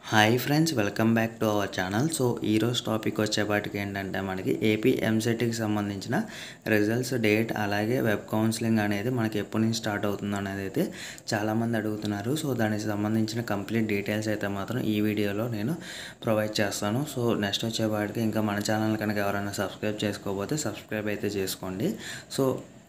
hi friends welcome back to our channel so ఈరోజు topic వచ్చేపాటికి ఏంటంటే మనకి ఏపీ ఎంసెట్కి సంబంధించిన రిజల్ట్స్ డేట్ అలాగే వెబ్ కౌన్సిలింగ్ అనేది మనకి ఎప్పటి నుంచి స్టార్ట్ అవుతుందో అనేది అయితే చాలామంది అడుగుతున్నారు సో దానికి సంబంధించిన కంప్లీట్ డీటెయిల్స్ అయితే మాత్రం ఈ వీడియోలో నేను ప్రొవైడ్ చేస్తాను సో నెక్స్ట్ వచ్చేపాటికి ఇంకా మన ఛానల్ కనుక ఎవరైనా సబ్స్క్రైబ్ చేసుకోకపోతే సబ్స్క్రైబ్ అయితే చేసుకోండి సో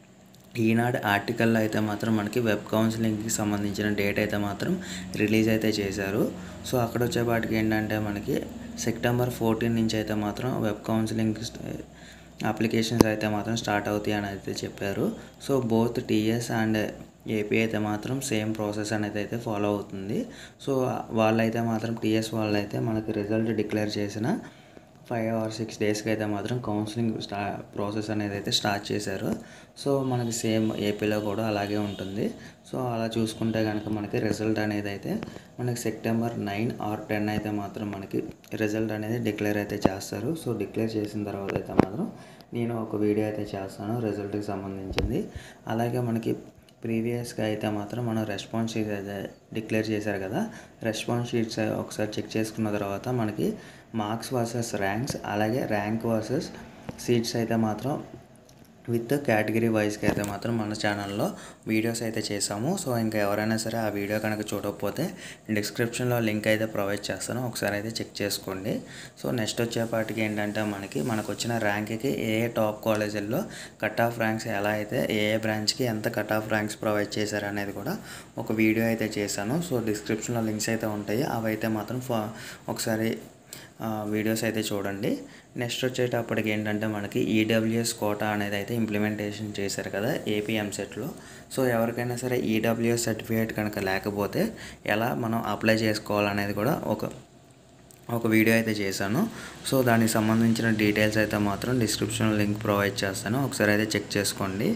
ఈనాడు ఆర్టికల్లో అయితే మాత్రం మనకి వెబ్ కౌన్సిలింగ్కి సంబంధించిన డేట్ అయితే మాత్రం రిలీజ్ అయితే చేశారు సో అక్కడ వచ్చేపాటికి ఏంటంటే మనకి సెప్టెంబర్ ఫోర్టీన్ నుంచి అయితే మాత్రం వెబ్ కౌన్సిలింగ్ అప్లికేషన్స్ అయితే మాత్రం స్టార్ట్ అవుతాయి అని అయితే చెప్పారు so both TS and AP అయితే మాత్రం సేమ్ ప్రాసెస్ అనేది అయితే ఫాలో అవుతుంది సో వాళ్ళైతే మాత్రం టీఎస్ వాళ్ళైతే మనకి రిజల్ట్ డిక్లేర్ చేసిన ఫైవ్ ఆర్ సిక్స్ డేస్కి అయితే మాత్రం కౌన్సిలింగ్ స్టా ప్రాసెస్ అనేది అయితే స్టార్ట్ చేశారు సో మనకి సేమ్ ఏపీలో కూడా అలాగే ఉంటుంది సో అలా చూసుకుంటే కనుక మనకి రిజల్ట్ అనేది అయితే మనకి సెప్టెంబర్ నైన్ ఆర్ టెన్ అయితే మాత్రం మనకి రిజల్ట్ అనేది డిక్లేర్ అయితే చేస్తారు సో డిక్లేర్ చేసిన తర్వాత అయితే మాత్రం నేను ఒక వీడియో అయితే చేస్తాను రిజల్ట్కి సంబంధించింది అలాగే మనకి ప్రీవియస్గా అయితే మాత్రం మనం రెస్పాన్స్ షీట్స్ అయితే డిక్లేర్ చేశారు కదా రెస్పాన్స్ షీట్స్ ఒకసారి చెక్ చేసుకున్న తర్వాత మనకి మార్క్స్ వర్సెస్ ర్యాంక్స్ అలాగే ర్యాంక్ వర్సెస్ సీట్స్ అయితే మాత్రం విత్ కేటగిరీ వైజ్కి అయితే మాత్రం మన ఛానల్లో వీడియోస్ అయితే చేసాము సో ఇంకా ఎవరైనా సరే ఆ వీడియో కనుక చూడకపోతే డిస్క్రిప్షన్లో లింక్ అయితే ప్రొవైడ్ చేస్తాను ఒకసారి అయితే చెక్ చేసుకోండి సో నెక్స్ట్ వచ్చేపాటికి ఏంటంటే మనకి మనకు వచ్చిన ర్యాంక్కి ఏ ఏ టాప్ కాలేజీల్లో కట్ ఆఫ్ ర్యాంక్స్ ఎలా అయితే ఏ ఏ బ్రాంచ్కి ఎంత కట్ ఆఫ్ ర్యాంక్స్ ప్రొవైడ్ చేశారు అనేది కూడా ఒక వీడియో అయితే చేశాను సో డిస్క్రిప్షన్లో లింక్స్ అయితే ఉంటాయి అవి అయితే మాత్రం ఒకసారి వీడియోస్ అయితే చూడండి నెక్స్ట్ వచ్చేటప్పటికి ఏంటంటే మనకి ఈడబ్ల్యూఎస్ కోటా అనేది అయితే ఇంప్లిమెంటేషన్ చేశారు కదా ఏపీ ఎంసెట్లో సో ఎవరికైనా సరే ఈడబ్ల్యూఎస్ సర్టిఫికేట్ కనుక లేకపోతే ఎలా మనం అప్లై చేసుకోవాలనేది కూడా ఒక ఒక వీడియో అయితే చేశాను సో దానికి సంబంధించిన డీటెయిల్స్ అయితే మాత్రం డిస్క్రిప్షన్లో లింక్ ప్రొవైడ్ చేస్తాను ఒకసారి అయితే చెక్ చేసుకోండి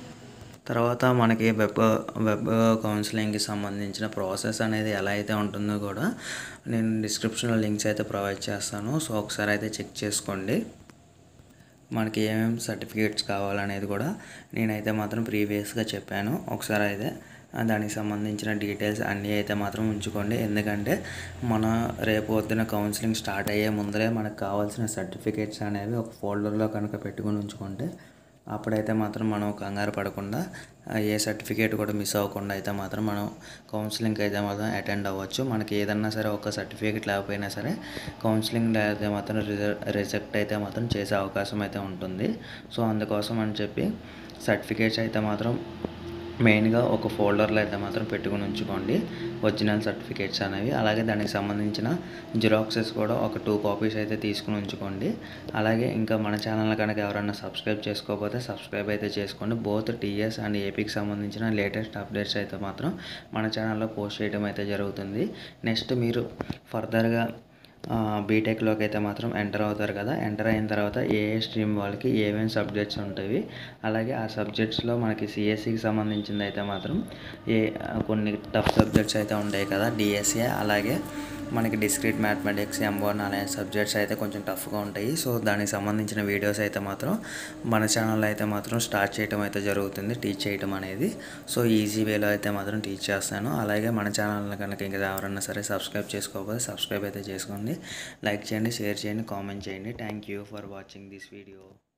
తర్వాత మనకి వెబ్ వెబ్ కౌన్సిలింగ్కి సంబంధించిన ప్రాసెస్ అనేది ఎలా అయితే ఉంటుందో కూడా నేను డిస్క్రిప్షన్లో లింక్స్ అయితే ప్రొవైడ్ చేస్తాను సో ఒకసారి అయితే చెక్ చేసుకోండి మనకి ఏమేమి సర్టిఫికేట్స్ కావాలనేది కూడా నేనైతే మాత్రం ప్రీవియస్గా చెప్పాను ఒకసారి అయితే దానికి సంబంధించిన డీటెయిల్స్ అన్నీ అయితే మాత్రం ఉంచుకోండి ఎందుకంటే మన రేపు పొద్దున కౌన్సిలింగ్ స్టార్ట్ అయ్యే ముందరే మనకు కావాల్సిన సర్టిఫికేట్స్ అనేవి ఒక ఫోల్డర్లో కనుక పెట్టుకుని ఉంచుకుంటే అప్పుడైతే మాత్రం మనం కంగారు పడకుండా ఏ సర్టిఫికేట్ కూడా మిస్ అవ్వకుండా అయితే మాత్రం మనం కౌన్సిలింగ్కి అయితే మాత్రం అటెండ్ అవ్వచ్చు మనకి ఏదన్నా సరే ఒక సర్టిఫికేట్ లేకపోయినా సరే కౌన్సిలింగ్ అయితే మాత్రం రిజెక్ట్ అయితే మాత్రం చేసే అవకాశం అయితే ఉంటుంది సో అందుకోసం అని చెప్పి సర్టిఫికేట్స్ అయితే మాత్రం మెయిన్గా ఒక ఫోల్డర్లో అయితే మాత్రం పెట్టుకుని ఉంచుకోండి ఒరిజినల్ సర్టిఫికేట్స్ అనేవి అలాగే దానికి సంబంధించిన జిరాక్సెస్ కూడా ఒక టూ కాపీస్ అయితే తీసుకుని ఉంచుకోండి అలాగే ఇంకా మన ఛానల్ కనుక ఎవరైనా సబ్స్క్రైబ్ చేసుకోకపోతే సబ్స్క్రైబ్ అయితే చేసుకోండి బోత్ టీఎస్ అండ్ ఏపీకి సంబంధించిన లేటెస్ట్ అప్డేట్స్ అయితే మాత్రం మన ఛానల్లో పోస్ట్ చేయడం అయితే జరుగుతుంది నెక్స్ట్ మీరు ఫర్దర్గా బీటెక్లోకి అయితే మాత్రం ఎంటర్ అవుతారు కదా ఎంటర్ అయిన తర్వాత ఏ ఏ స్ట్రీమ్ వాళ్ళకి ఏమేమి సబ్జెక్ట్స్ ఉంటాయి అలాగే ఆ సబ్జెక్ట్స్లో మనకి సిఎస్సికి సంబంధించింది అయితే మాత్రం ఏ కొన్ని టఫ్ సబ్జెక్ట్స్ అయితే ఉంటాయి కదా డిఎస్ఏ అలాగే మనకి డిస్క్రీట్ మ్యాథమెటిక్స్ ఎంబోన్ అనే సబ్జెక్ట్స్ అయితే కొంచెం టఫ్గా ఉంటాయి సో దానికి సంబంధించిన వీడియోస్ అయితే మాత్రం మన ఛానల్లో అయితే మాత్రం స్టార్ట్ చేయడం అయితే జరుగుతుంది టీచ్ చేయడం అనేది సో ఈజీ వేలో అయితే మాత్రం టీచ్ చేస్తాను అలాగే మన ఛానల్ కనుక ఇంకా ఎవరన్నా సరే సబ్స్క్రైబ్ చేసుకోకపోతే సబ్స్క్రైబ్ అయితే చేసుకోండి లైక్ చేయండి షేర్ చేయండి కామెంట్ చేయండి thank you for watching this video